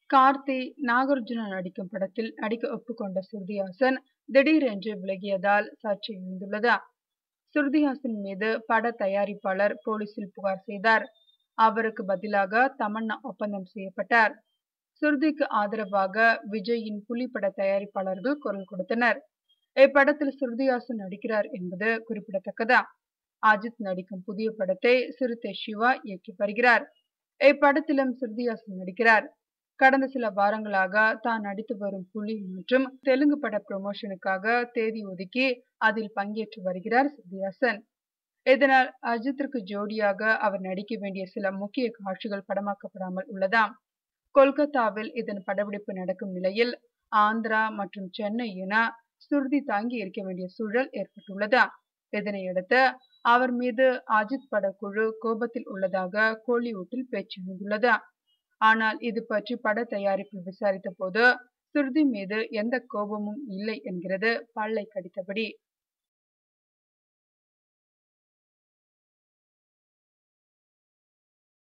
கார்த்தி நாகார்ஜுனா நடிக்கும் படத்தில் நடிக்க ஒப்புக்கொண்ட ஸ்ருதிஹாசன் திடீரென்று விலகியதால் சர்ச்சை எழுந்துள்ளது ஸ்ருதிஹாசன் மீது பட தயாரிப்பாளர் போலீசில் புகார் செய்தார் அவருக்கு பதிலாக தமன்னா ஒப்பந்தம் செய்யப்பட்டார் ஸ்ருதிக்கு ஆதரவாக விஜயின் புலி பட தயாரிப்பாளர்கள் குரல் கொடுத்தனர் இப்படத்தில் ஸ்ருதிஹாசன் நடிக்கிறார் என்பது குறிப்பிடத்தக்கதா அஜித் நடிக்கும் புதிய படத்தை சிறுத்தை சிவா இயக்கி வருகிறார் இப்படத்திலும் ஸ்ருதிஹாசன் நடிக்கிறார் கடந்த சில வாரங்களாக தான் நடித்து வரும் புலி மற்றும் தெலுங்கு பட ப்ரமோஷனுக்காக தேதி ஒதுக்கி அதில் பங்கேற்று வருகிறார் ஸ்ருதிஹாசன் இதனால் அஜித்திற்கு ஜோடியாக அவர் நடிக்க வேண்டிய சில முக்கிய காட்சிகள் படமாக்கப்படாமல் உள்ளதாம் கொல்கத்தாவில் இதன் படப்பிடிப்பு நடக்கும் நிலையில் ஆந்திரா மற்றும் சென்னை என சுருதி தாங்கி இருக்க வேண்டிய சூழல் ஏற்பட்டுள்ளதா இதனையடுத்து அவர் மீது அஜித் படக்குழு கோபத்தில் உள்ளதாக கோலிவுட்டில் பேச்சு எழுந்துள்ளது ஆனால் இது பற்றி பட தயாரிப்பில் விசாரித்த போது சுருதி மீது எந்த கோபமும் இல்லை என்கிறது பல்லை கடித்தபடி